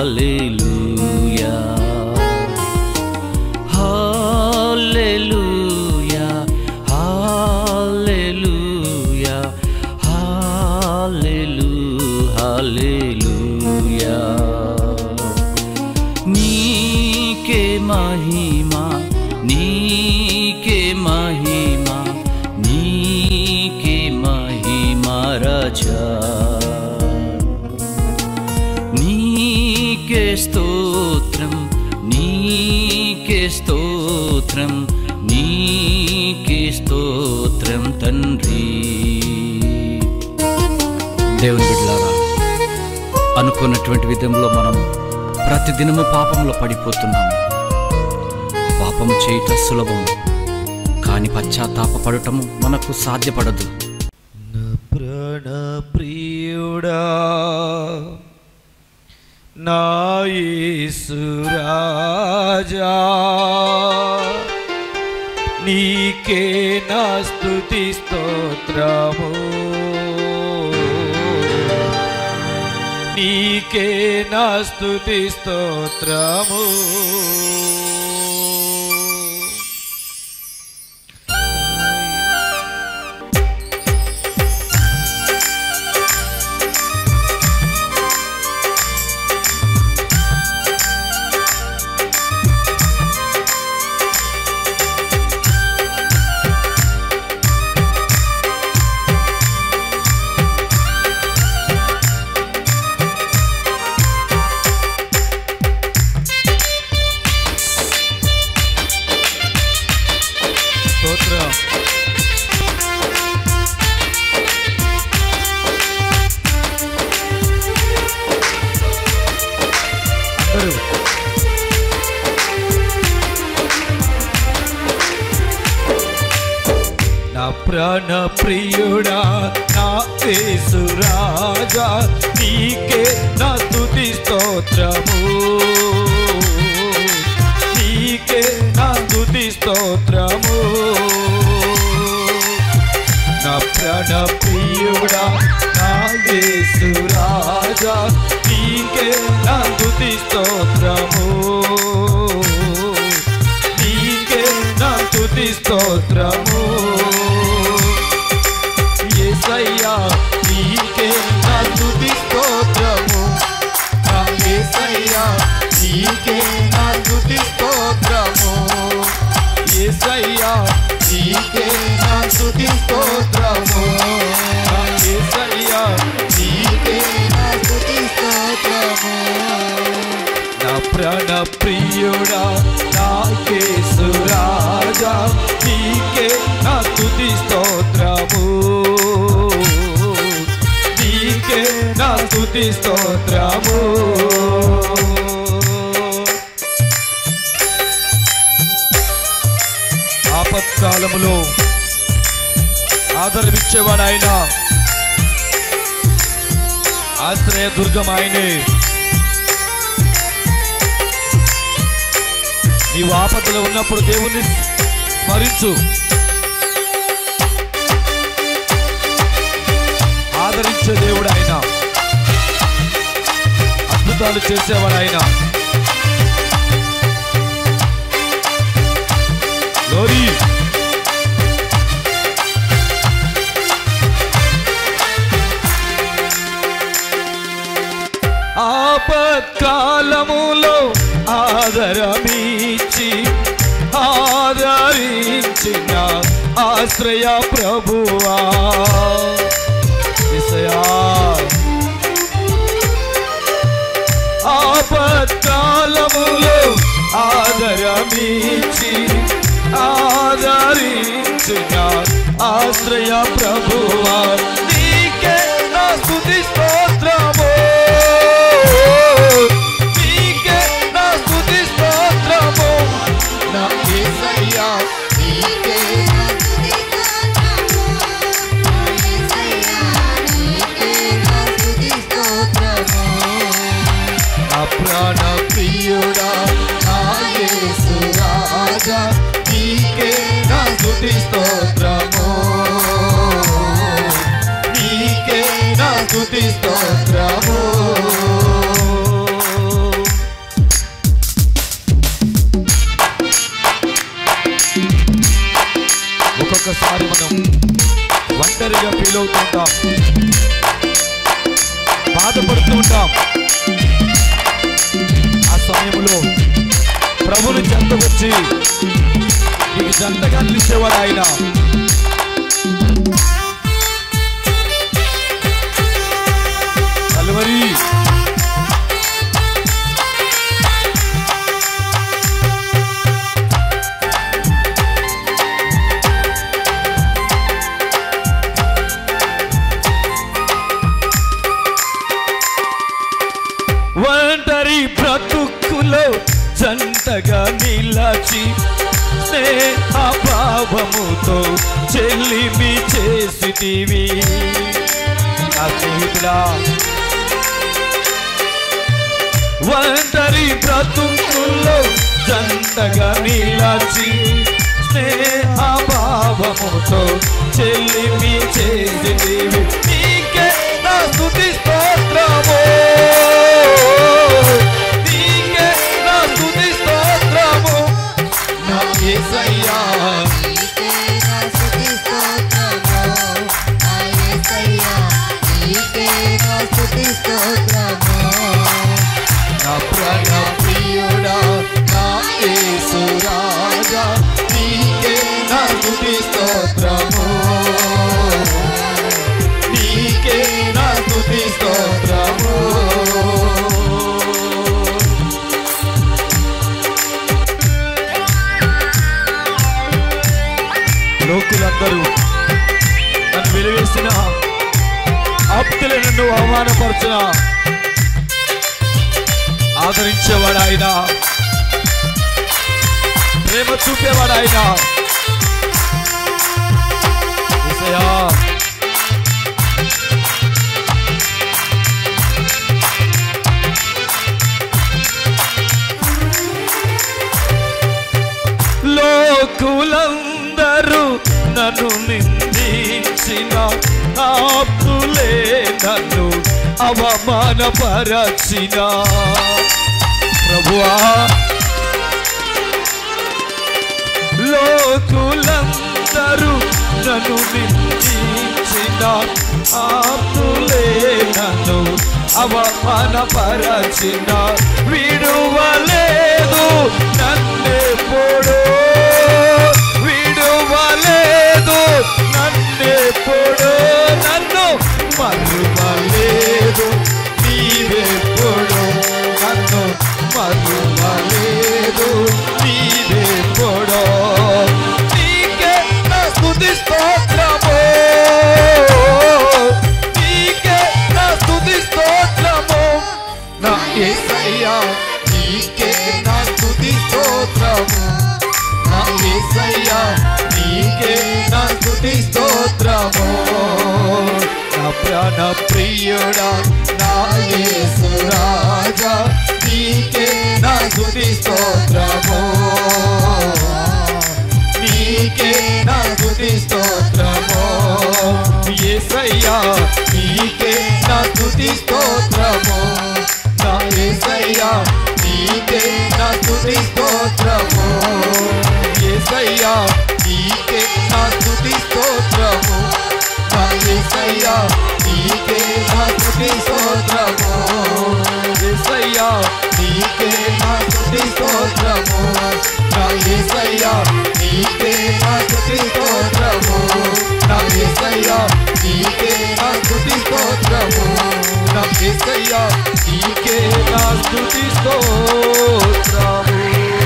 హల్లెలూయా హల్లెలూయా హల్లెలూయా హల్లెలూ హల్లెలూయా నీకే మహిమా నీకే మహిమా నీకే మహిమా రాజా నీకే స్తోత్రం నీకే స్తోత్రం నీకే స్తోత్రం తండ్రి దేవుని బిడ్డలారా అనుకున్నటువంటి విధంలో మనం ప్రతిదినము పాపంలో పడిపోతున్నాము పాపం చేయట సులభం కానీ పశ్చాత్తాపడటము మనకు సాధ్యపడదు నా ప్రాణ ప్రియుడా నా యేసు రాజా నీకే నా స్తుతి స్తోత్రము నీకే నా స్తుతి స్తోత్రము స్తోత్రం అందరూ నా ప్రాణ ప్రియుడా నా యేసు రాజా నీకే నా స్తుతి స్తోత్రము నీకే నా స్తుతి స్తోత్రము నా ప్రాణ ప్రియుడా నా యేసు రాజా నీకే నా స్తుతి స్తోత్రము నీకే నా స్తుతి స్తోత్రము యేసయ్యా నీకే నా స్తుతి స్తోత్రము నా యేసయ్యా నీకే నా స్తుతి స్తోత్రము యేసయ్యా నీకే నా స్తుతి స్తోత్రము నా యేసయ్యా నీకే నా స్తుతి స్తోత్రము నా ప్రాణ ప్రియుడా నా కేసు రాజా నీకే నా తుది స్తోత్రము నీకే నా తుది స్తోత్రము ఆపత్కాలములో ఆదరమిచ్చేవాడు ఆయన ఆశ్రయ దుర్గం ఆయనే నీవు ఆపదలో ఉన్నప్పుడు దేవుణ్ణి స్మరించు ఆదరించే దేవుడు ఆయన అద్భుతాలు చేసేవాడు ఆయన లోరీ ఆపత్కాలములో ఆదరమిచ్చి ఆదరించిన ఆశ్రయ ప్రభువా యేసయ్యా. ఆపత్కాలములో ఆదరమిచ్చి ఆదరించిన ఆశ్రయ ప్రభువా నీకే నా స్తుతి స్తోత్రము నీకే నా స్తుతి స్తోత్రము నా యేసయ్యా నీకే నా ప్రాణ ప్రియుడా నా యేసు రాజా నీకే నా స్తుతి స్తోత్రము నీకే నా స్తుతి స్తోత్రము ప్రభుని చెంతకొచ్చి నీకు జంటగా నిలిచేవాడు ఆయన కలువరి ఒంటరి బ్రతుకులో జంటగా నిలచి స్నేహ భావముతో చెల్లిమి చేసిటివి నా స్నేహితుడా ఒంటరి బ్రతుకుల్లో జంటగా నిలచి స్నేహ భావముతో చెల్లిమి చేసిటివి నీకే నా స్తుతి స్తోత్రము నీకే నా స్తుతి స్తోత్రము నా యేసయ్యా నీకే నా స్తుతి స్తోత్రము నా యేసయ్యా నీకే నా స్తుతి స్తోత్రము నా ప్రాణ ప్రియుడా నా యేసు రాజా నీకే నా స్తుతి స్తోత్రము నీకే నా స్తుతి స్తోత్రము లోకులందరూ నన్ను వెలివేసిన ఆప్తులు నన్ను అవమానపరచిన ఆదరించేవాడు ఆయన ప్రేమ చూపేవాడు ఆయన యేసయ్యా, లోకులందరూ నన్ను నిందించిన ఆప్తులే నన్ను అవమానపరచిన ప్రభువా లోకులందరూ నన్ను నిందించిన ఆప్తులే నన్ను అవమానపరచిన విడువలేదు నన్నెప్పుడు విడువలేదు నన్నెప్పుడు నన్ను మరువలేదు నీవెప్పుడు నన్ను మరువలేదు నీవెప్పుడు నీకే నా స్తుతి స్తోత్రము నీకే నా స్తుతి స్తోత్రము నా యేసయ్యా నీకే నా స్తుతి స్తోత్రము నా యేసయ్యా నీకే నా స్తుతి స్తోత్రము నా ప్రాణ ప్రియుడా నా యేసు రాజా నీకే నా స్తుతి స్తోత్రము నీకే నా స్తుతి స్తోత్రము యేసయ్యా నీకే నా స్తుతి స్తోత్రము నా యేసయ్యా నీకే నా స్తుతి స్తోత్రము యేసయ్యా నీకే నా స్తుతి స్తోత్రము నా యేసయ్యా నీకే నా స్తుతి స్తోత్రము యేసయ్యా నీకే నా స్తుతి స్తోత్రము నా యేసయ్యా నీకే నా స్తుతి స్తోత్రము నా యేసయ్యా నీకే నా స్తుతి స్తోత్రము నా యేసయ్యా నీకే నా స్తుతి స్తోత్రము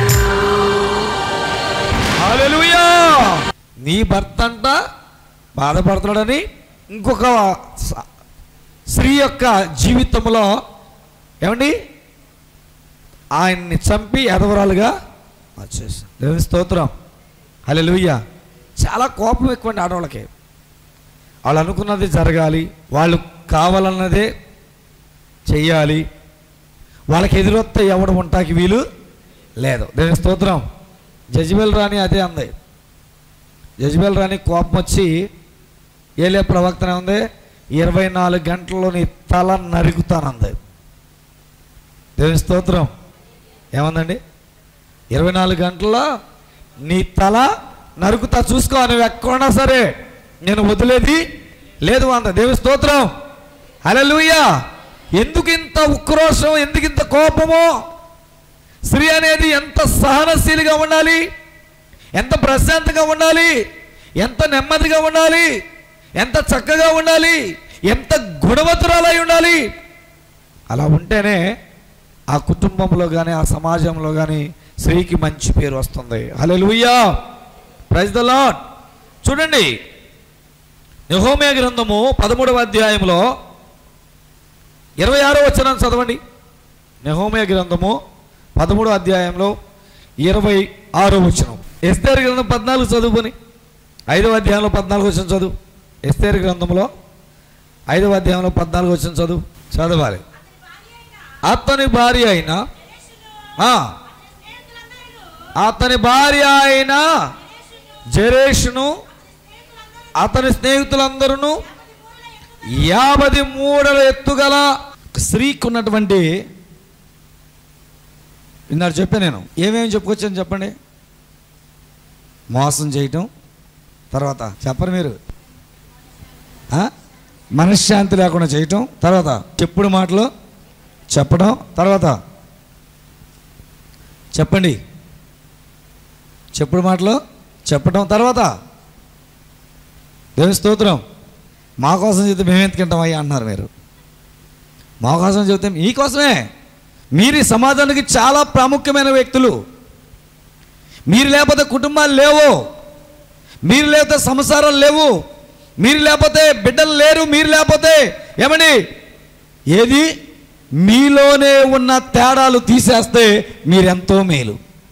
హల్లెలూయా నీ భర్త అంట బాధపడుతున్నాడని ఇంకొక స- స్త్రీ యొక్క జీవితంలో ఏమండి ఆయన్ని చంపి ఎదవరాలుగా వచ్చేసాం దేవుని స్తోత్రం హల్లెలూయా చాలా కోపం ఎక్కువండి ఆడవాళ్ళకి వాళ్ళు అనుకున్నది జరగాలి వాళ్ళు కావాలన్నదే చెయ్యాలి వాళ్ళకి ఎదురొస్తే ఎవడు ఉంటాకి వీలు లేదు దేవుని స్తోత్రం జజ్బెల్ రాణి అదే అంది జజ్బెల్ రాణి కోపం వచ్చి ఏలే ప్రవక్తనే ఉంది ఇరవై నాలుగు గంటల్లో నీ తల నరుకుతానంది దేవుని స్తోత్రం ఏమందండి ఇరవై నాలుగు గంటల్లో నీ తల నరుకుతా చూసుకో నువ్వు ఎక్కడున్నా సరే నేను వదిలేది లేదు అంత దేవుని స్తోత్రం హల్లెలూయా ఎందుకు ఇంత ఉక్రోషం ఎందుకు ఇంత కోపము స్త్రీ అనేది ఎంత సహనశీలిగా ఉండాలి ఎంత ప్రశాంతంగా ఉండాలి ఎంత నెమ్మదిగా ఉండాలి ఎంత చక్కగా ఉండాలి ఎంత గుణవతురాలై ఉండాలి అలా ఉంటేనే ఆ కుటుంబంలో కానీ ఆ సమాజంలో కానీ స్త్రీకి మంచి పేరు వస్తుంది హల్లెలూయా ప్రైజ్ ద లాడ్ చూడండి నెహోమియా గ్రంథము పదమూడవ అధ్యాయంలో ఇరవై ఆరో వచ్చిన చదవండి నెహోమియా గ్రంథము పదమూడో అధ్యాయంలో ఇరవై ఆరో వచనం ఎస్తేర్ గ్రంథం పద్నాలుగు చదువుకొని ఐదవ అధ్యాయంలో పద్నాలుగు వచ్చిన చదువు ఎస్తేర్ గ్రంథంలో ఐదవ అధ్యాయంలో పద్నాలుగు వచ్చిన చదువు చదవాలి అతని భార్య అయిన ఆ, అతని భార్య అయిన జరేషును అతని స్నేహితులందరూ యాభై మూడల ఎత్తుగల స్త్రీకి ఉన్నటువంటి ఇందాక చెప్పాను నేను ఏమేమి చెప్పుకొచ్చాను చెప్పండి మోసం చేయటం తర్వాత చెప్పరు మీరు ఆ? మనశ్శాంతి లేకుండా చేయటం తర్వాత చెప్పుడు మాటలు చెప్పడం తర్వాత చెప్పండి చెప్పుడు మాటలు చెప్పడం తర్వాత దేవుని స్తోత్రం మా కోసం చెప్తే మేము ఎందుకుంటాం అయ్యా అంటున్నారు మీరు మా కోసం చెబితే మీకోసమే మీరు ఈ సమాజానికి చాలా ప్రాముఖ్యమైన వ్యక్తులు మీరు లేకపోతే కుటుంబాలు లేవు మీరు లేకపోతే సంసారాలు లేవు మీరు లేకపోతే బిడ్డలు లేరు మీరు లేకపోతే ఏమండి ఏది మీలోనే ఉన్న తేడాలు తీసేస్తే మీరెంతో మేలు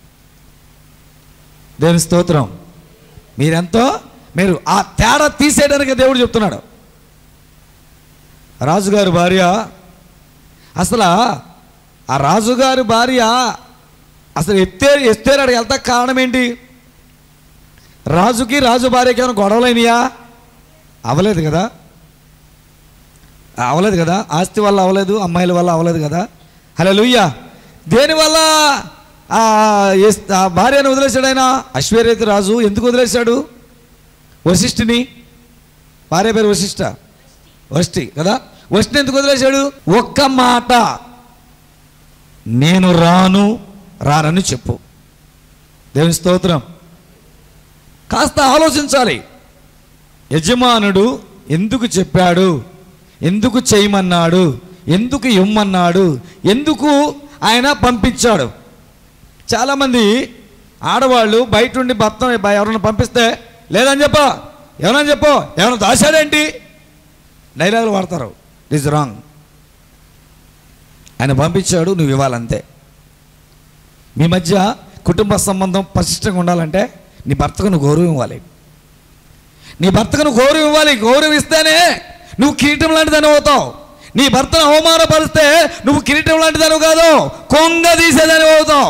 దేవుని స్తోత్రం మీరెంతో మీరు ఆ తేడా తీసేయడానికి దేవుడు చెప్తున్నాడు రాజుగారి భార్య అసలు ఆ రాజుగారి భార్య అసలు ఎత్తే ఎత్తేరాడు వెళ్తా కారణం ఏంటి రాజుకి రాజు భార్యకి ఏమైనా గొడవలైనయా అవ్వలేదు కదా అవ్వలేదు కదా ఆస్తి వల్ల అవ్వలేదు అమ్మాయిల వల్ల అవ్వలేదు కదా హలో లూయ్యా దేనివల్ల ఆ ఎస్- ఆ భార్యను వదిలేశాడు ఆయన అశ్వర్యత రాజు ఎందుకు వదిలేశాడు వశిష్ఠిని భార్య పేరు వశిష్ఠ వష్టి కదా వష్టిని ఎందుకు వదిలేశాడు ఒక్క మాట నేను రాను రానని చెప్పు దేవుని స్తోత్రం కాస్త ఆలోచించాలి యజమానుడు ఎందుకు చెప్పాడు ఎందుకు చేయమన్నాడు ఎందుకు ఇమ్మన్నాడు ఎందుకు ఆయన పంపించాడు చాలామంది ఆడవాళ్ళు బయట ఉండి భర్త ఎవరైనా పంపిస్తే లేదని చెప్ప ఎవరని చెప్పో ఎవరైనా దాశాడేంటి డైలాగులు వాడతారు ఇస్ రాంగ్ ఆయన పంపించాడు నువ్వు ఇవ్వాలంతే మీ మధ్య కుటుంబ సంబంధం పటిష్టంగా ఉండాలంటే నీ భర్తకు నువ్వు గౌరవం ఇవ్వాలి నీ భర్తకు నువ్వు గౌరవం ఇవ్వాలి గౌరవం ఇస్తేనే నువ్వు కిరీటం లాంటి దాని అవుతావు నీ భర్తను అవమానపరిస్తే నువ్వు కిరీటం లాంటి దాని కాదు కొంగ తీసేదాని అవుతావు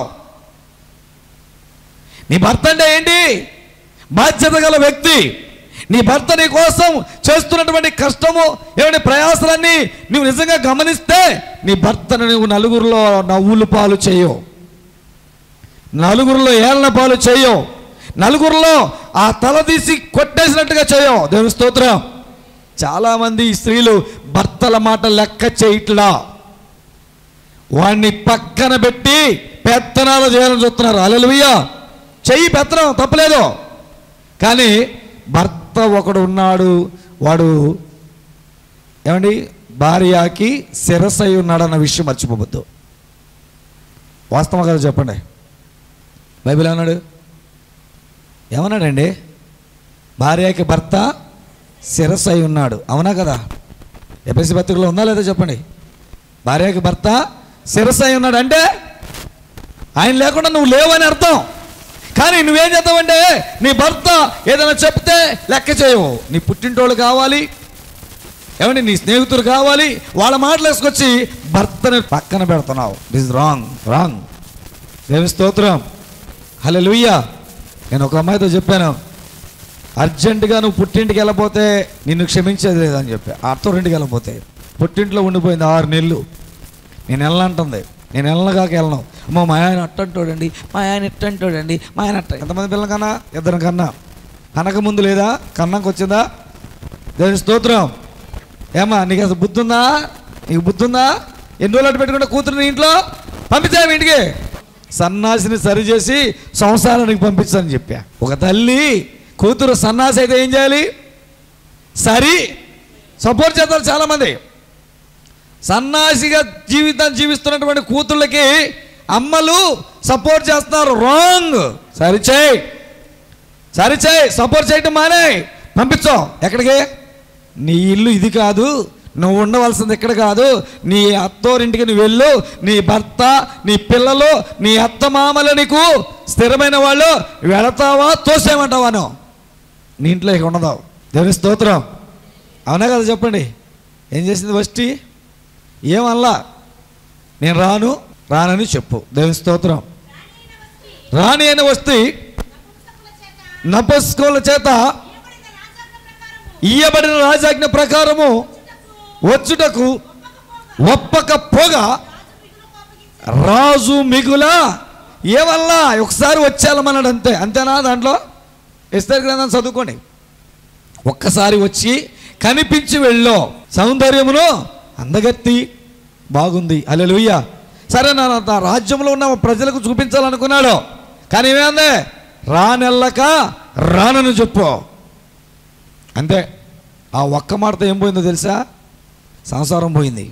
నీ భర్త అంటే ఏంటి బాధ్యత గల వ్యక్తి నీ భర్త నీ కోసం చేస్తున్నటువంటి కష్టము ఏమైనా ప్రయాసాలన్నీ నువ్వు నిజంగా గమనిస్తే నీ భర్తను నువ్వు నలుగురిలో నవ్వులు పాలు చేయవు నలుగురిలో ఏళ్ళ పాలు చేయవు నలుగురిలో ఆ తల తీసి కొట్టేసినట్టుగా చేయవు దేవుని స్తోత్రం చాలామంది ఈ స్త్రీలు భర్తల మాట లెక్క చేయట్లా వాడిని పక్కన పెట్టి పెత్తనాలు చేయాలని చూస్తున్నారు అలెలుయ్య చెయ్యి పెత్తనం తప్పలేదు కానీ భర్త ఒకడు ఉన్నాడు వాడు ఏమండి భార్యకి శిరసై ఉన్నాడన్న విషయం మర్చిపోవద్దు వాస్తవం కదా చెప్పండి బైబిల్ ఏమన్నాడు ఏమన్నాడండి భార్యకి భర్త శిరస్సు అయి ఉన్నాడు అవునా కదా ఎపిసి పత్రికలో ఉందా లేదా చెప్పండి భార్యకి భర్త శిరస్సు అయి ఉన్నాడు అంటే ఆయన లేకుండా నువ్వు లేవని అర్థం కానీ నువ్వేం చేస్తావంటే నీ భర్త ఏదైనా చెప్తే లెక్క చేయవు నీ పుట్టింటోళ్ళు కావాలి ఏమండి నీ స్నేహితులు కావాలి వాళ్ళ మాటలు వేసుకొచ్చి భర్తని పక్కన పెడుతున్నావు ఇస్ రాంగ్ రాంగ్ దేవి స్తోత్రం హలో నేను ఒక అమ్మాయితో చెప్పాను అర్జెంటుగా నువ్వు పుట్టింటికి వెళ్ళపోతే నిన్ను క్షమించేది లేదని చెప్పి అత్తోరింటికి వెళ్ళపోతే పుట్టింట్లో ఉండిపోయింది ఆరు నెలలు నేను వెళ్ళనంటుంది నేను వెళ్ళగాక వెళ్ళను అమ్మో మా ఆయన అట్టంటోడండి మా ఆయన ఇట్టంటోడండి మా ఆయన అట్ట ఎంతమంది పిల్లల కన్నా ఇద్దరం కన్నా కనక ముందు లేదా కన్నాకు వచ్చిందా దేవుని స్తోత్రం ఏమా నీకు అసలు బుద్ధి ఉందా నీకు బుద్ధి ఉందా ఎన్ని రోజులు అట్టు పెట్టుకుంటే కూతురు నీ ఇంట్లో పంపించాము ఇంటికి సన్నాసిని సరిచేసి సంసారానికి పంపించని చెప్పా ఒక తల్లి కూతురు సన్నాసి అయితే ఏం చేయాలి సరి సపోర్ట్ చేస్తారు చాలామంది సన్నాసిగా జీవితాన్ని జీవిస్తున్నటువంటి కూతుళ్ళకి అమ్మలు సపోర్ట్ చేస్తున్నారు రాంగ్ సరిచేయి సరిచేయి సపోర్ట్ చేయటం మానే పంపించో ఎక్కడికి నీ ఇల్లు ఇది కాదు నువ్వు ఉండవలసింది ఇక్కడ కాదు నీ అత్తోరింటికి నువ్వు వెళ్ళు నీ భర్త నీ పిల్లలు నీ అత్త మామలు నీకు స్థిరమైన వాళ్ళు వెళతావా తోసేయమంటావా నువ్వు నీ ఇంట్లో ఇక ఉండదు దేవుని స్తోత్రం అవునా కదా చెప్పండి ఏం చేసింది వష్టి ఏమల్లా నేను రాను రానని చెప్పు దేవుని స్తోత్రం రాని అయిన వస్తే నపస్కోల చేత ఇయ్యబడిన రాజాజ్ఞ ప్రకారము వచ్చుటకు ఒప్పకపోగా రాజు మిగుల ఏవల్ల ఒకసారి వచ్చేయాలమన్నాడు అంతే అంతేనా దాంట్లో ఇస్తారు గ్రంథం చదువుకోండి ఒక్కసారి వచ్చి కనిపించి వెళ్ళో సౌందర్యమును అందగత్తి బాగుంది అలెలుయ్య సరే నా నా రాజ్యంలో ఉన్న ప్రజలకు చూపించాలనుకున్నాడు కానీ ఏమైంది రానెల్లక రానని చెప్పు అంతే ఆ ఒక్క మాటతో ఏం పోయిందో తెలుసా సంసారం పోయింది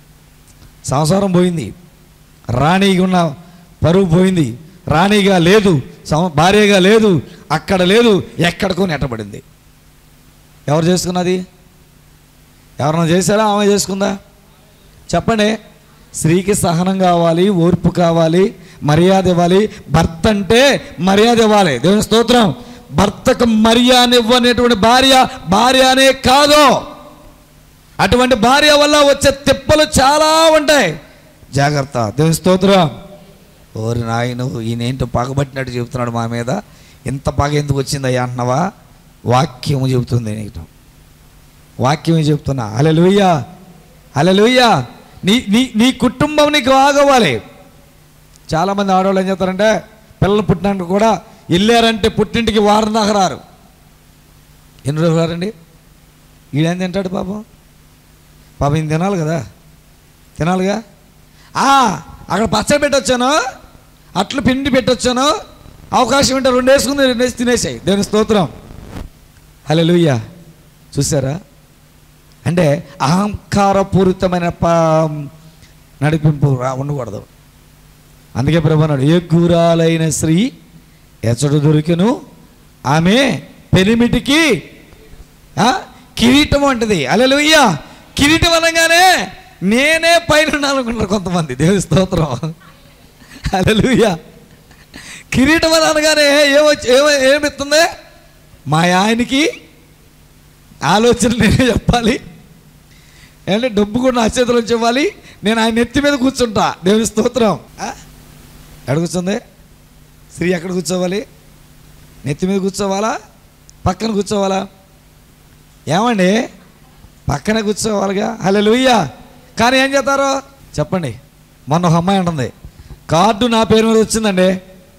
సంసారం పోయింది రాణిగా ఉన్న పరువు పోయింది రాణిగా లేదు సం- భార్యగా లేదు అక్కడ లేదు ఎక్కడికో నెట్టబడింది ఎవరు చేసుకున్నది ఎవరన్నా చేశారా ఆమె చేసుకుందా చెప్పండి స్త్రీకి సహనం కావాలి ఓర్పు కావాలి మర్యాద ఇవ్వాలి భర్త అంటే మర్యాద ఇవ్వాలి దేవుని స్తోత్రం భర్తకు మర్యాద ఇవ్వనేటువంటి భార్య భార్య అనే కాదు అటువంటి భార్య వల్ల వచ్చే తిప్పలు చాలా ఉంటాయి జాగ్రత్త దేవుని స్తోత్రం ఓరి నాయన ఈయనేంటో పగబట్టినట్టు చెబుతున్నాడు మా మీద ఇంత పగ ఎందుకు వచ్చిందయ్యా అంటున్నావా వాక్యము చెబుతుంది నీకు వాక్యమే చెప్తున్నా అలెలుయ్యా అలెలుయ్యా నీ నీ నీ కుటుంబం నీకు ఆగవాలి చాలామంది ఆడవాళ్ళు ఏం చేస్తారంటే పిల్లలు పుట్టినాక కూడా వెళ్ళారంటే పుట్టింటికి వారం దాకా రారు ఎన్ని రోజులు రారండి ఈడేం తింటాడు పాపం పాపం ఈయన తినాలి కదా తినాలిగా ఆ, అక్కడ పచ్చడి పెట్టొచ్చాను అట్లు పిండి పెట్టొచ్చాను అవకాశం ఉంటే రెండు వేసుకుని రెండు వేసి తినేసాయి దేవుని స్తోత్రం హలో చూసారా అంటే అహంకారపూరితమైన ప నడిపింపు రా- ఉండకూడదు అందుకే ప్రభు అన్నాడు ఏ గురాలైన స్త్రీ ఎచ్చడు దొరికెను ఆమె పెనిమిటికి ఆ, కిరీటం అంటది అలెలుయ్య కిరీటం అనగానే నేనే పైన అనుకుంటారు కొంతమంది దేవుని స్తోత్రం అలెలుయ్య కిరీటం అని అనగానే ఏమో ఏమో ఏమిస్తుంది మా ఆయనకి ఆలోచన నేనే చెప్పాలి అంటే డబ్బు కూడా నా చేతిలో ఇవ్వాలి నేను ఆయన నెత్తి మీద కూర్చుంటా దేవుని స్తోత్రం ఆ? ఎక్కడ కూర్చుంది స్త్రీ ఎక్కడ కూర్చోవాలి నెత్తి మీద కూర్చోవాలా పక్కన కూర్చోవాలా ఏమండి పక్కనే కూర్చోవాలిగా హలో లూయ్యా కానీ ఏం చేస్తారు చెప్పండి మొన్న ఒక అమ్మాయి ఉంటుంది కార్డు నా పేరు మీద వచ్చిందండి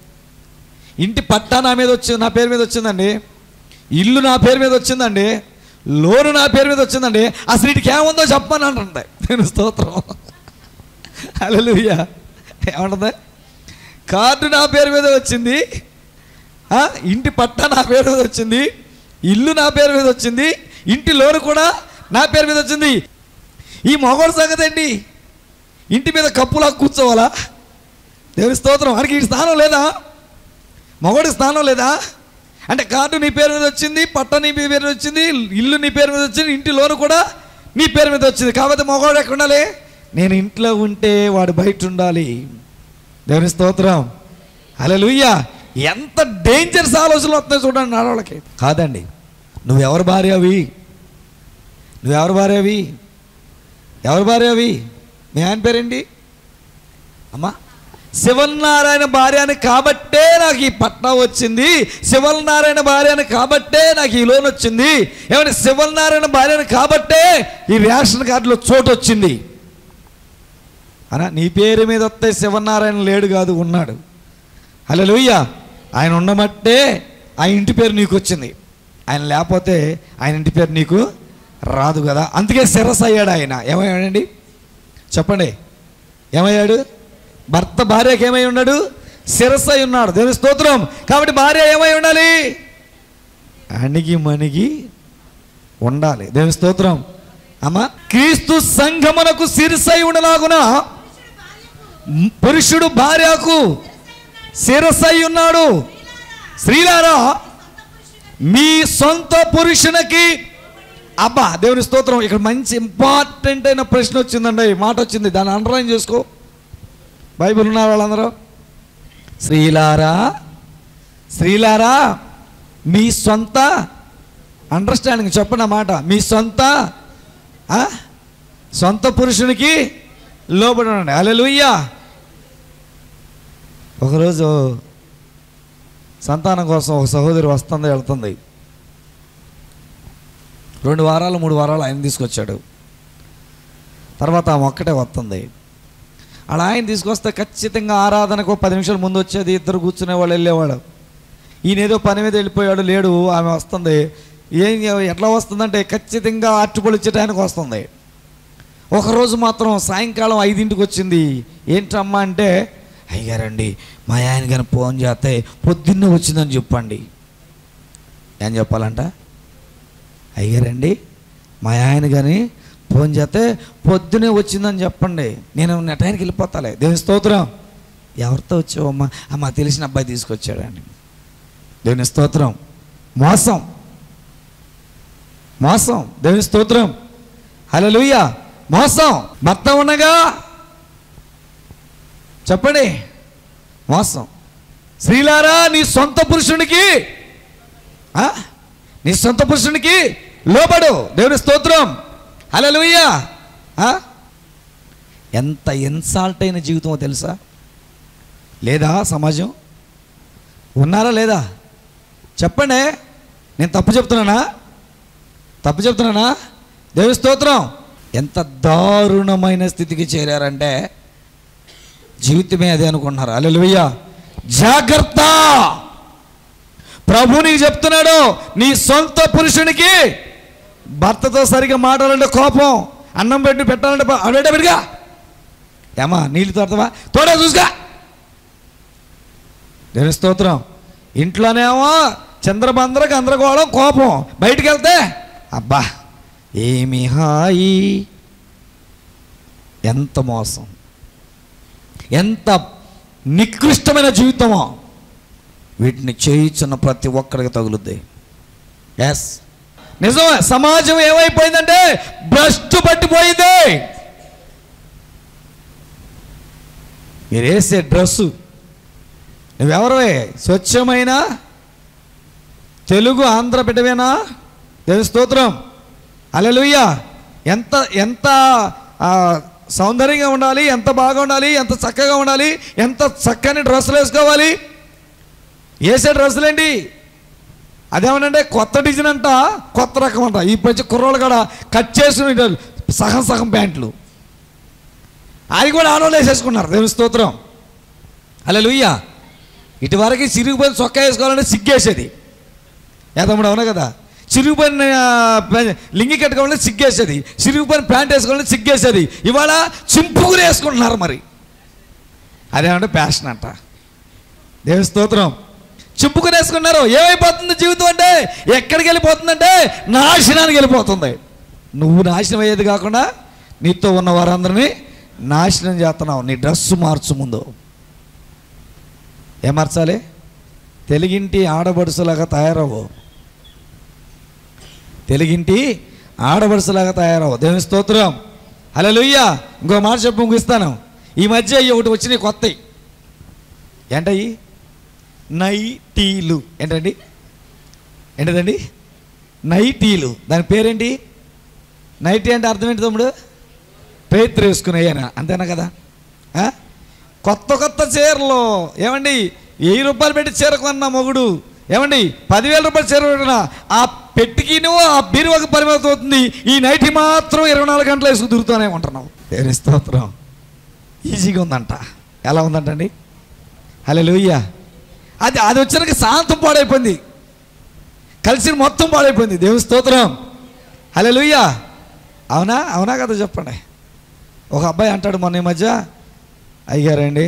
ఇంటి పట్టా నా మీద వచ్చి నా పేరు మీద వచ్చిందండి ఇల్లు నా పేరు మీద వచ్చిందండి లోను నా పేరు మీద వచ్చిందండి అసలు వీటికి ఏముందో చెప్పమని అంటుంది నేను స్తోత్రం హల్లెలూయా ఏమంటుంది కార్డు నా పేరు మీద వచ్చింది ఆ, ఇంటి పట్టా నా పేరు మీద వచ్చింది ఇల్లు నా పేరు మీద వచ్చింది ఇంటి లోను కూడా నా పేరు మీద వచ్చింది ఈ మగవాడు సంగతి ఏంటి ఇంటి మీద కప్పులా కూర్చోవాలా దేవుని స్తోత్రం వాడికి ఈ స్థానం లేదా మగవాడికి స్థానం లేదా అంటే కార్డు నీ పేరు మీద వచ్చింది పట్ట నీ పేరు మీద వచ్చింది ఇల్లు నీ పేరు మీద వచ్చింది ఇంటి లోను కూడా నీ పేరు మీద వచ్చింది కాబట్టి మగవాడు ఎక్కడ ఉండాలి నేను ఇంట్లో ఉంటే వాడు బయట ఉండాలి దేవుని స్తోత్రం హల్లెలూయా ఎంత డేంజర్స్ ఆలోచనలు వస్తున్నాయి చూడండి ఆడవాళ్ళకి కాదండి నువ్వెవరు భార్య అవి నువ్వెవరు భార్య అవి ఎవరు భార్య అవి మీ ఆయన పేరేంటి అమ్మా శివనారాయణ భార్య అని కాబట్టే నాకు ఈ పట్నం వచ్చింది శివనారాయణ భార్య అని కాబట్టే నాకు ఈ లోన్ వచ్చింది ఏమంటే శివనారాయణ భార్య అని కాబట్టే ఈ రేషన్ కార్డులో చోటు వచ్చింది అనా నీ పేరు మీద వస్తే శివనారాయణ లేడు కాదు ఉన్నాడు హలో ఆయన ఉండమట్టే ఆ ఇంటి పేరు నీకు వచ్చింది ఆయన లేకపోతే ఆయన ఇంటి పేరు నీకు రాదు కదా అందుకే శిరస్ అయ్యాడు ఆయన ఏమయ్యాడండి చెప్పండి ఏమయ్యాడు భర్త భార్యకి ఏమై ఉన్నాడు శిరస్సు అయి ఉన్నాడు దేవుని స్తోత్రం కాబట్టి భార్య ఏమై ఉండాలి అణిగి మణిగి ఉండాలి దేవుని స్తోత్రం అమ్మా క్రీస్తు సంఘమునకు శిరసై ఉండలాగున పురుషుడు భార్యకు శిరసై ఉన్నాడు స్త్రీలారా మీ సొంత పురుషునికి అబ్బా దేవుని స్తోత్రం ఇక్కడ మంచి ఇంపార్టెంట్ అయిన ప్రశ్న వచ్చిందండి ఈ మాట వచ్చింది దాన్ని అండర్లైన్ చేసుకో బైబిల్ ఉన్నారు వాళ్ళందరూ స్త్రీలారా స్త్రీలారా మీ సొంత అండర్స్టాండింగ్ చెప్పండి ఆ మాట మీ సొంత ఆ? సొంత పురుషునికి లోబడి ఉండండి అలెలుయ్యా ఒకరోజు సంతానం కోసం ఒక సహోదరి వస్తుంది వెళ్తుంది రెండు వారాలు మూడు వారాలు ఆయన తీసుకొచ్చాడు తర్వాత ఆమె ఒక్కటే వస్తుంది అలా ఆయన తీసుకొస్తే ఖచ్చితంగా ఆరాధనకు ఒక పది నిమిషాల ముందు వచ్చేది ఇద్దరు కూర్చునే వాళ్ళు వెళ్ళేవాడు ఈయన ఏదో పని మీద వెళ్ళిపోయాడు లేడు ఆమె వస్తుంది ఏం ఎట్లా వస్తుందంటే ఖచ్చితంగా అట్టుపడి వచ్చే టైంకి వస్తుంది ఒకరోజు మాత్రం సాయంకాలం ఐదింటికి వచ్చింది ఏంటమ్మా అంటే అయ్యారండి మా ఆయన కానీ ఫోన్ చేస్తే పొద్దున్నే వచ్చిందని చెప్పండి ఏం చెప్పాలంట అయ్యారండి మా ఆయన కానీ ఫోన్ చేస్తే పొద్దునే వచ్చిందని చెప్పండి నేను నా టైంకి వెళ్ళిపోతాలే దేవుని స్తోత్రం ఎవరితో వచ్చావమ్మా అమ్మ తెలిసిన అబ్బాయి తీసుకొచ్చాడండి దేవుని స్తోత్రం మోసం మోసం దేవుని స్తోత్రం హల్లెలూయ మోసం భర్త ఉండగా చెప్పండి మోసం స్త్రీలారా నీ సొంత పురుషునికి ఆ? నీ సొంత పురుషునికి లోబడు దేవుని స్తోత్రం హల్లెలూయ ఆ? ఎంత ఇన్సాల్ట్ అయిన జీవితమో తెలుసా లేదా సమాజం ఉన్నారా లేదా చెప్పండి నేను తప్పు చెప్తున్నానా తప్పు చెప్తున్నానా దేవుని స్తోత్రం ఎంత దారుణమైన స్థితికి చేరారంటే జీవితమే అదే అనుకుంటున్నారు అల్లెలుయ్య జాగ్రత్త ప్రభు నీకు చెప్తున్నాడు నీ సొంత పురుషునికి భర్తతో సరిగా మాట్లాడాలంటే కోపం అన్నం పెట్టి పెట్టాలంటే ప- అడేట పెడిగా ఏమా నీళ్ళు తోడతావా తోడే చూసుగా దేవుని స్తోత్రం ఇంట్లోనేమో చంద్రబందర గందరగోళం కోపం బయటికి వెళ్తే అబ్బా ఏమి హాయి ఎంత మోసం ఎంత నికృష్టమైన జీవితమో వీటిని చేయించున్న ప్రతి ఒక్కరికి తగులుద్ది ఎస్ నిజమే సమాజం ఏమైపోయిందంటే భ్రష్టు పట్టిపోయింది మీరు వేసే డ్రెస్సు నువ్వెవరవే స్వచ్ఛమైన తెలుగు ఆంధ్ర బిడ్డవేనా దేని స్తోత్రం అలెలుయ్య ఎంత ఎంత ఆ, సౌందర్యంగా ఉండాలి ఎంత బాగా ఉండాలి ఎంత చక్కగా ఉండాలి ఎంత చక్కని డ్రెస్సులు వేసుకోవాలి వేసే డ్రెస్సులేంటి అదేమనంటే కొత్త డిజైన్ అంట కొత్త రకం అంట ఈ పచ్చి కుర్రోళ్ళు కూడా కట్ చేసుకుని సగం సగం ప్యాంట్లు అది కూడా ఆడవాళ్ళు వేసేసుకున్నారు దేవుని స్తోత్రం అలా లుయ్య ఇటువరకు చిరిగిపోయిన చొక్కా వేసుకోవాలంటే సిగ్గేసేది ఏదమ్ముడు అవునా కదా చిరిగిపోయిన ఆ, ప- లింగి కట్టుకోవాలంటే సిగ్గేసేది చిరిగిపోయిన ప్యాంట్ వేసుకోవాలంటే సిగ్గేసేది ఇవాళ చింపుకుని వేసుకుంటున్నారు మరి అదేమంటే ప్యాషన్ అంట దేవి స్తోత్రం చింపుకుని వేసుకున్నారు ఏమైపోతుంది జీవితం అంటే ఎక్కడికి వెళ్ళిపోతుందంటే నాశనానికి వెళ్ళిపోతుంది నువ్వు నాశనం అయ్యేది కాకుండా నీతో ఉన్న వారందరినీ నాశనం చేస్తున్నావు నీ డ్రెస్సు మార్చు ముందు ఏం మార్చాలి తెలుగింటి ఆడబడుసులాగా తయారవు తెలుగింటి ఆడబడుసులాగా తయారవు దేవుని స్తోత్రం హలో ఇంకో మాట చెప్పు ముగిస్తాను ఈ మధ్య అయ్యి ఒకటి వచ్చినాయి కొత్తవి ఏంటయ్యి నైటీలు ఏంటండి ఏంటదండి నైటీలు దాని పేరేంటి నైటీ అంటే అర్థం ఏంటి తమ్ముడు పేత్రు వేసుకునేయనా అంతేనా కదా ఆ? కొత్త కొత్త చీరలు ఏమండి వెయ్యి రూపాయలు పెట్టి చీర కొన్న మొగుడు ఏమండి పదివేల రూపాయలు చీర కొన్నా ఆ పెట్టికిను ఆ బీరువాకి పరిమితం అవుతుంది ఈ నైటీ మాత్రం ఇరవై నాలుగు గంటలు వేసుకు తిరుగుతూనే ఉంటున్నావు దేవుని స్తోత్రం ఈజీగా ఉందంట ఎలా ఉందంటండి హలో లూయ్య అది అది వచ్చాక శాంతం పాడైపోయింది కలిసి మొత్తం పాడైపోయింది దేవుని స్తోత్రం హలో లూయ్య అవునా అవునా కదా చెప్పండి ఒక అబ్బాయి అంటాడు మొన్న ఈ మధ్య అయ్యారండి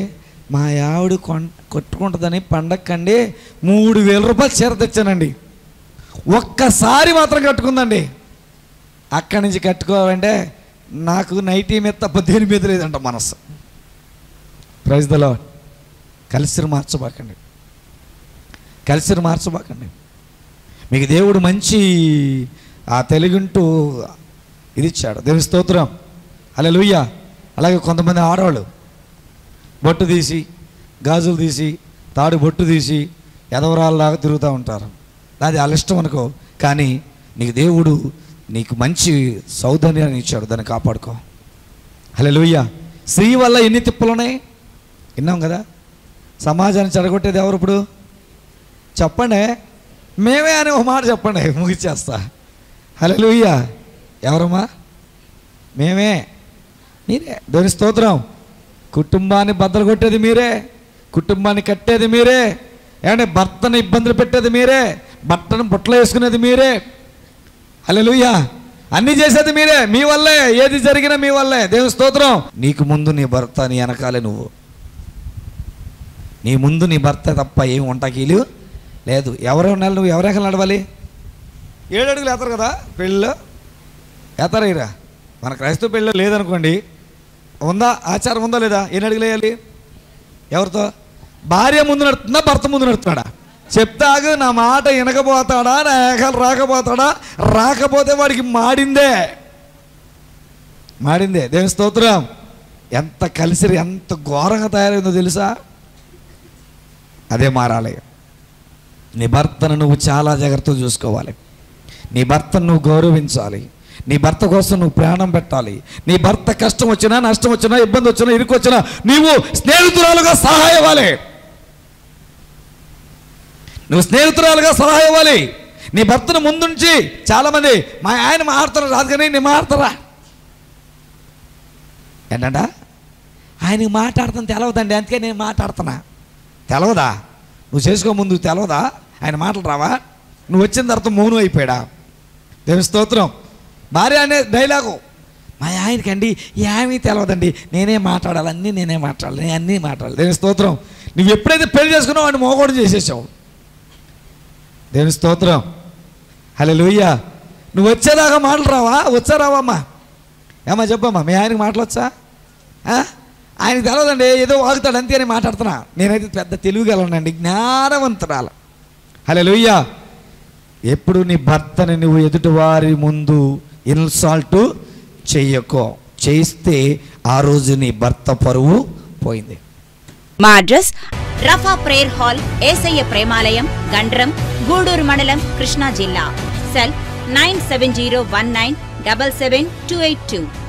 మా ఆవిడ కొన్ కొట్టుకుంటుందని పండక్కండి మూడు వేల రూపాయలు చీర తెచ్చానండి ఒక్కసారి మాత్రం కట్టుకుందండి అక్కడి నుంచి కట్టుకోవాలంటే నాకు నైటీ మీద తప్ప దేని మీద లేదంట మనస్సు ప్రైజ్ దలో కలిసిరు మార్చబాకండి కలిసిరు మార్చబాకండి మీకు దేవుడు మంచి ఆ తెలుగుంటూ ఇది ఇచ్చాడు దేవుని స్తోత్రం అలా అలాగే కొంతమంది ఆడవాళ్ళు బొట్టు తీసి గాజులు తీసి తాడు బొట్టు తీసి ఎదవరాల్లాగా తిరుగుతూ ఉంటారు అది వాళ్ళ ఇష్టం అనుకో కానీ నీకు దేవుడు నీకు మంచి సౌందర్యాన్ని ఇచ్చాడు దాన్ని కాపాడుకో హలో స్త్రీ వల్ల ఎన్ని తిప్పలు ఉన్నాయి విన్నాం కదా సమాజాన్ని చెడగొట్టేది ఎవరు ఇప్పుడు చెప్పండి మేమే అని ఒక మాట చెప్పండి ముగిచేస్తా హలో ఎవరమ్మా మేమే మీరే దేవుని స్తోత్రం కుటుంబాన్ని బద్దలు కొట్టేది మీరే కుటుంబాన్ని కట్టేది మీరే ఏమంటే భర్తను ఇబ్బందులు పెట్టేది మీరే భర్తను బుట్టలు వేసుకునేది మీరే హల్లెలూయా అన్నీ చేసేది మీరే మీ వల్లే ఏది జరిగినా మీ వల్లే దేవుని స్తోత్రం నీకు ముందు నీ భర్త నీ వెనకాలే నువ్వు నీ ముందు నీ భర్త తప్ప ఏం వంటకీలు లేదు ఎవరు ఉండాలి నువ్వు ఎవరెక్కడ నడవాలి ఏడు అడుగులు ఎత్తారు కదా పెళ్ళిలో ఎత్తారా ఇరా మన క్రైస్తవ పెళ్ళిలో లేదనుకోండి ఉందా ఆచారం ఉందా లేదా ఎన్ని అడుగులు వేయాలి ఎవరితో భార్య ముందు నడుతుందా భర్త ముందు నడుతున్నాడా చెప్తాగు నా మాట వినకపోతాడా నా ఏకాలు రాకపోతాడా రాకపోతే వాడికి మాడిందే మాడిందే దేవుని స్తోత్రం ఎంత కలిసి ఎంత ఘోరంగా తయారైందో తెలుసా అదే మారాలి నీ భర్తను నువ్వు చాలా జాగ్రత్తగా చూసుకోవాలి నీ భర్తను నువ్వు గౌరవించాలి నీ భర్త కోసం నువ్వు ప్రాణం పెట్టాలి నీ భర్త కష్టం వచ్చినా నష్టం వచ్చినా ఇబ్బంది వచ్చినా ఇరుకు వచ్చినా నీవు స్నేహితురాలుగా సహాయం ఇవ్వాలి నువ్వు స్నేహితురాలుగా సలహా ఇవ్వాలి నీ భర్తను ముందుంచి చాలామంది మా ఆయన మాడతారు రాదు కానీ నేను మాడతారా ఏంటంట ఆయనకి మాట్లాడుతాను తెలవదండి అందుకే నేను మాట్లాడుతున్నా తెలవదా నువ్వు చేసుకో ముందు తెలవదా ఆయన మాటలు రావా నువ్వు వచ్చిన తర్వాత మౌనం అయిపోయాడా దేవి స్తోత్రం భార్య అనే డైలాగు మా ఆయనకండి ఏమీ తెలవదండి నేనే మాట్లాడాలి అన్నీ నేనే మాట్లాడాలి నేను అన్నీ మాట్లాడాలి దేని స్తోత్రం నువ్వు ఎప్పుడైతే పెళ్లి చేసుకున్నావు వాడిని మోగోడు చేసేసావు దేని స్తోత్రం హలో లూయ్యా నువ్వు వచ్చేదాకా మాటలు రావా వచ్చా రావమ్మా ఏమా చెప్పమ్మా మీ ఆయనకి మాటలు వచ్చా ఆ? ఆయనకి తెలవదండి ఏదో వాగుతాడు అంతే అని మాట్లాడుతున్నా నేనైతే పెద్ద తెలుగుగలనండి జ్ఞానవంతురాలు హలో లూయ్యా ఎప్పుడు నీ భర్తని నువ్వు ఎదుటివారి ముందు ఇన్సాల్ట్ చెయ్యకో చేస్తే ఆ రోజు నీ భర్త పరువు పోయింది మా address Rapha prayer hall Yesayya Premalayam Gandram Gudur mandal Krishna జిల్లా cell nine seven zero one nine double seven two eight two